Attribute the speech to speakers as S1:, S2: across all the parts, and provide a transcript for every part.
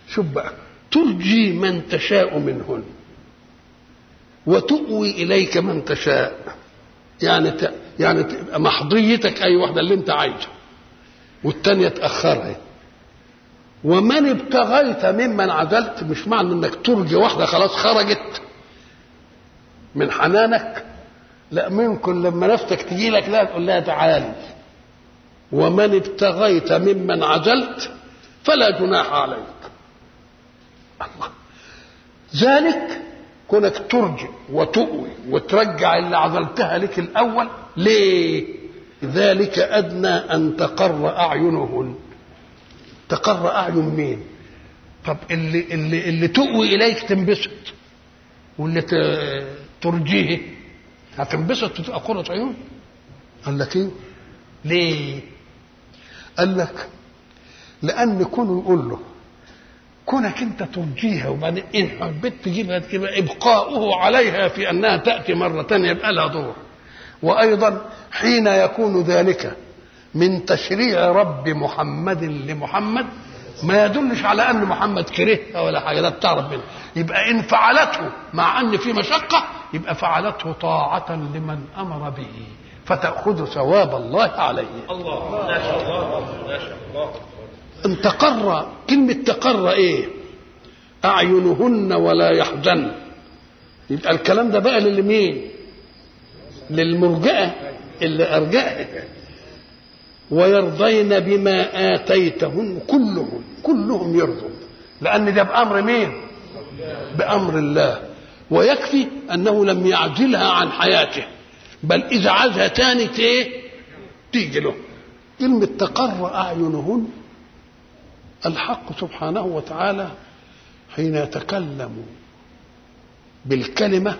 S1: شوف بقى ترجي من تشاء منهن وتؤوي اليك من تشاء يعني ت... يعني تبقى محضيتك اي واحده اللي انت عايزه والتانيه تاخرها ومن ابتغيت ممن عزلت مش معنى انك ترجي واحده خلاص خرجت من حنانك لا ممكن لما نفسك تجي لك لا تقول لها تعالي ومن ابتغيت ممن عزلت فلا جناح عليك الله ذلك كونك ترجع وتؤوي وترجع اللي عزلتها لك الاول ليه ذلك ادنى ان تقر اعينهن تقر اعين مين طب اللي اللي اللي تؤوي اليك تنبسط واللي ترجيه هتنبسط وتبقى قرة عيون قال لك ايه ليه قال لك لان كونه يقول له كونك انت ترجيها وبعدين ان حبيت تجيبها تجيبها ابقاؤه عليها في انها تاتي مره ثانيه يبقى لها دور وايضا حين يكون ذلك من تشريع رب محمد لمحمد ما يدلش على ان محمد كرهها ولا حاجه ده بتعرف منه يبقى ان فعلته مع ان في مشقه يبقى فعلته طاعه لمن امر به فتاخذ ثواب الله عليه
S2: الله ما شاء الله ما شاء الله
S1: ان تقر كلمه تقر ايه اعينهن ولا يحزن يبقى الكلام ده بقى للمين للمرجئه اللي ارجأها ويرضين بما آتيتهن كلهم كلهم يرضوا لأن ده بأمر مين بأمر الله ويكفي أنه لم يعزلها عن حياته بل إذا عازها تاني ايه تيجي له كلمة تقر أعينهن الحق سبحانه وتعالى حين يتكلم بالكلمة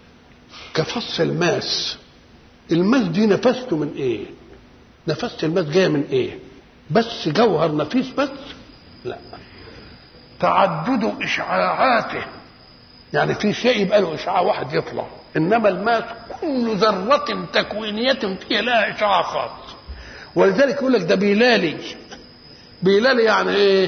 S1: كفص الماس الماس دي نفسته من ايه نفست الماس جايه من ايه بس جوهر نفيس بس لا تعدد اشعاعاته يعني في شيء يبقى له اشعاع واحد يطلع انما الماس كل ذره تكوينيه فيها لها اشعاع خاص ولذلك يقول لك ده بيلالي بيلالي يعني ايه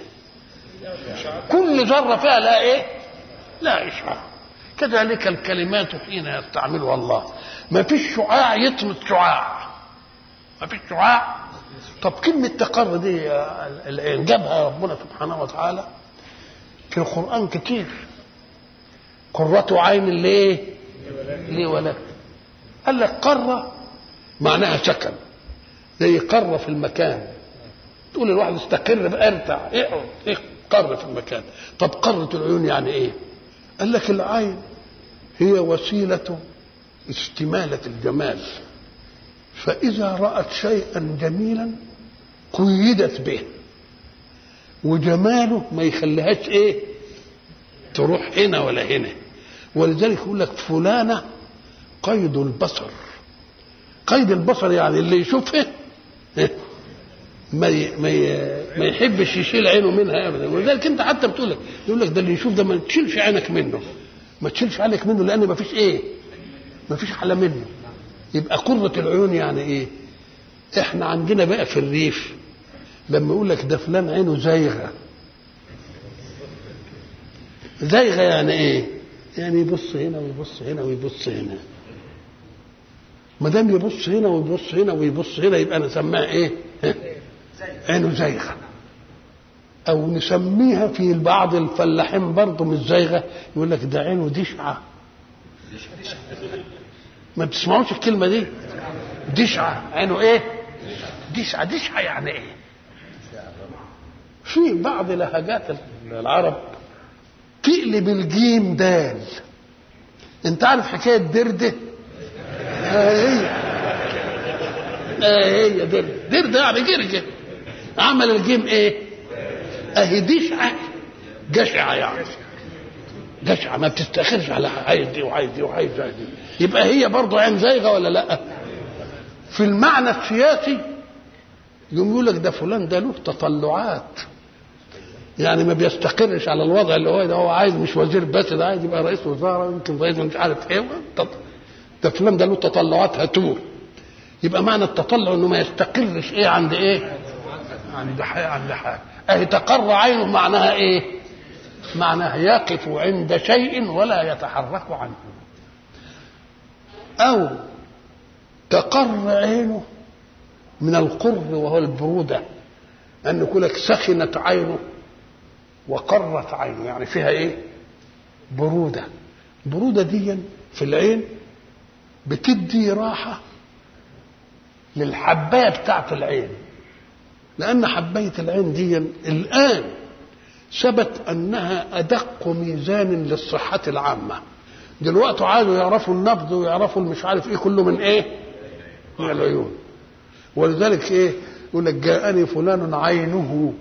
S1: كل ذره فيها لها ايه لا اشعاع كذلك الكلمات حين يستعملها الله ما فيش شعاع يطمس شعاع ما فيش شعاع طب كلمة تقر دي اللي جابها ربنا سبحانه وتعالى في القرآن كتير قرة عين ليه؟ ليه ولك قال لك قرة معناها سكن زي قرة في المكان تقول الواحد استقر بقى ارتع اقعد ايه قر في المكان طب قرة العيون يعني ايه؟ قال لك العين هي وسيلة استمالة الجمال فإذا رأت شيئا جميلا قيدت به وجماله ما يخليهاش ايه تروح هنا ولا هنا ولذلك يقول لك فلانة قيد البصر قيد البصر يعني اللي يشوفها إيه؟ ما ي... ما ي... ما يحبش يشيل عينه منها ابدا ولذلك انت حتى بتقول لك يقول لك ده اللي يشوف ده ما تشيلش عينك منه ما تشيلش عينك منه لان ما فيش ايه ما فيش حاله منه يبقى قرة العيون يعني ايه احنا عندنا بقى في الريف لما يقول لك ده فلان عينه زايغه زايغه يعني ايه يعني يبص هنا ويبص هنا ويبص هنا ما دام يبص هنا ويبص هنا ويبص هنا يبقى نسميها ايه عينه زايغه او نسميها في بعض الفلاحين برضه مش زايغه يقول لك ده عينه دشعه ما بتسمعوش الكلمه دي دشعه عينه ايه دشعه دشعه يعني ايه في بعض لهجات العرب تقلب الجيم دال انت عارف حكايه درده آه هي آه هي درده درده يعني جرجه عمل الجيم ايه اهي دشعه جشعه يعني جشعه ما بتستخرش على عايز دي وعايز دي وعايز دي يبقى هي برضه عين زايغه ولا لا في المعنى السياسي يقوم يقول لك ده فلان ده له تطلعات يعني ما بيستقرش على الوضع اللي هو ده هو عايز مش وزير بس ده عايز يبقى رئيس وزاره يمكن رئيس مش عارف ايه ده فلان ده له تطلعات هتور يبقى معنى التطلع انه ما يستقرش ايه عند ايه عند حاجة عند حاجة أهي تقر عينه معناها إيه معناها يقف عند شيء ولا يتحرك عنه أو تقر عينه من القر وهو البرودة أن يقول لك سخنت عينه وقرت عينه يعني فيها إيه برودة برودة دي في العين بتدي راحة للحباية بتاعت العين لأن حباية العين دي الآن ثبت أنها أدق ميزان للصحة العامة دلوقتي عادوا يعرفوا النبض ويعرفوا مش عارف ايه كله من ايه من العيون ولذلك ايه يقول لك جاءني فلان عينه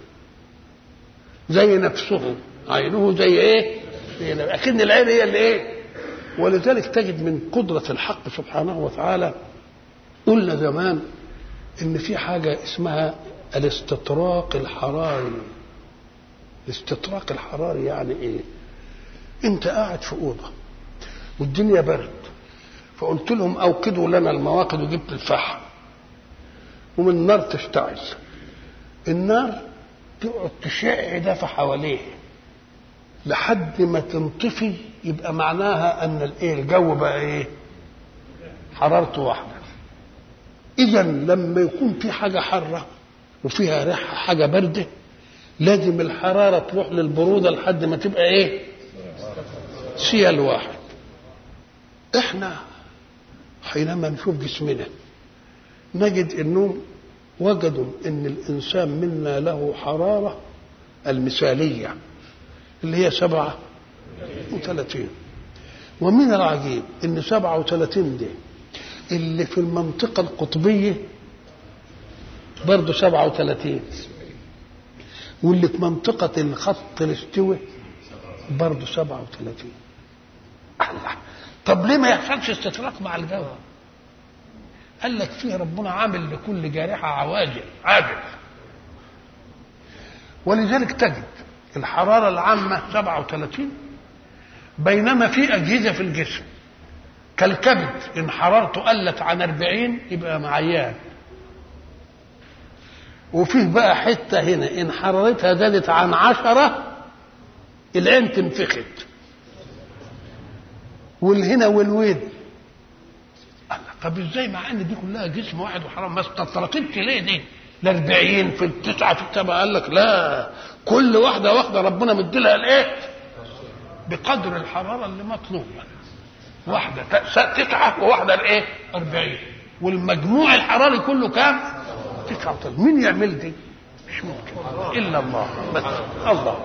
S1: زي نفسه عينه زي ايه اكن العين هي اللي ايه ولذلك تجد من قدرة الحق سبحانه وتعالى قلنا زمان ان في حاجة اسمها الاستطراق الحراري الاستطراق الحراري يعني ايه انت قاعد في اوضه والدنيا برد فقلت لهم اوقدوا لنا المواقد وجبت الفحم ومن النار تشتعل النار تقعد تشع دفع حواليه لحد ما تنطفي يبقى معناها ان الايه الجو بقى ايه حرارته واحده اذا لما يكون في حاجه حاره وفيها ريحه حاجه بارده لازم الحراره تروح للبروده لحد ما تبقى ايه سيال واحد احنا حينما نشوف جسمنا نجد انهم وجدوا ان الانسان منا له حراره المثاليه اللي هي سبعة وثلاثين ومن العجيب ان سبعة وثلاثين دي اللي في المنطقة القطبية برضه سبعة وثلاثين واللي في منطقة الخط الاستوي برضه سبعة وثلاثين الله طب ليه ما يحصلش استطراق مع الجو قال لك فيه ربنا عامل لكل جارحة عواجل عاجل ولذلك تجد الحرارة العامة 37 بينما في أجهزة في الجسم كالكبد إن حرارته قلت عن 40 يبقى معيان وفيه بقى حتة هنا إن حرارتها زادت عن عشرة العين تنفخت والهنا والود طب ازاي مع ان دي كلها جسم واحد وحرام ما استطرقتش ليه دي ال 40 في التسعه في السبعه قال لك لا كل واحده واحده ربنا مديلها الايه؟ بقدر الحراره اللي مطلوبه واحده تسعه وواحده الايه؟ 40 والمجموع الحراري كله كام؟ 39 مين يعمل دي؟ مش ممكن الا الله بس الله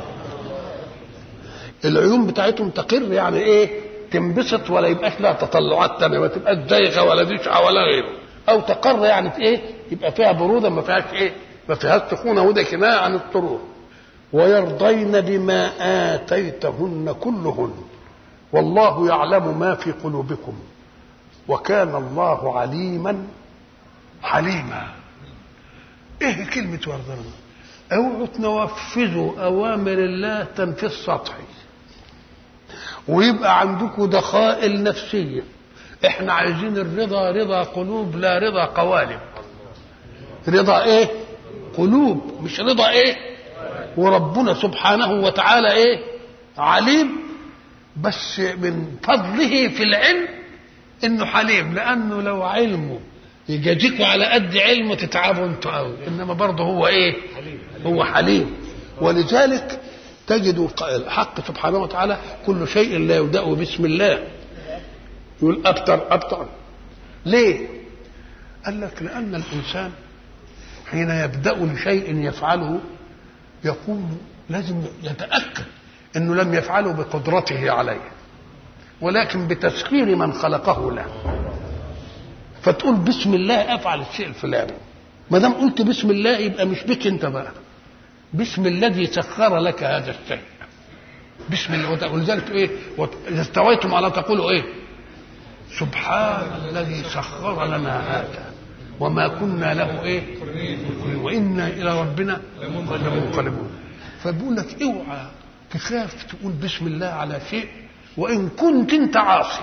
S1: العيون بتاعتهم تقر يعني ايه؟ تنبسط ولا يبقاش لها تطلعات تانية ما تبقاش زيغه ولا دشعه ولا غيره او تقر يعني في ايه يبقى فيها بروده ما فيهاش ايه ما فيهاش سخونه وده كنايه عن السرور ويرضين بما اتيتهن كلهن والله يعلم ما في قلوبكم وكان الله عليما حليما ايه كلمه يرضين اوعوا تنفذوا اوامر الله تنفيذ سطحي ويبقى عندكم دخائل نفسيه احنا عايزين الرضا رضا قلوب لا رضا قوالب رضا ايه قلوب مش رضا ايه وربنا سبحانه وتعالى ايه عليم بس من فضله في العلم انه حليم لانه لو علمه يجازيكوا على قد علمه تتعبوا انتوا قوي انما برضه هو ايه هو حليم ولذلك تجد الحق سبحانه وتعالى كل شيء لا يبدأ بسم الله يقول أبتر أبتر ليه؟ قال لك لأن الإنسان حين يبدأ لشيء يفعله يقول لازم يتأكد أنه لم يفعله بقدرته عليه ولكن بتسخير من خلقه له فتقول بسم الله افعل الشيء الفلاني ما دام قلت بسم الله يبقى مش بك انت بقى باسم الذي سخر لك هذا الشيء بسم الله ولذلك ايه اذا استويتم على تقولوا ايه سبحان الذي سخر لنا هذا وما كنا له ايه وانا الى ربنا لمنقلبون فبيقول لك اوعى تخاف تقول بسم الله على شيء وان كنت انت عاصي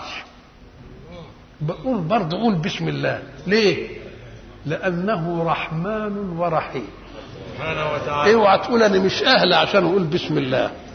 S1: بقول برضه قول بسم الله ليه لانه رحمن ورحيم
S2: سبحانه وتعالى
S1: اوعى تقول انا مش اهل عشان اقول بسم الله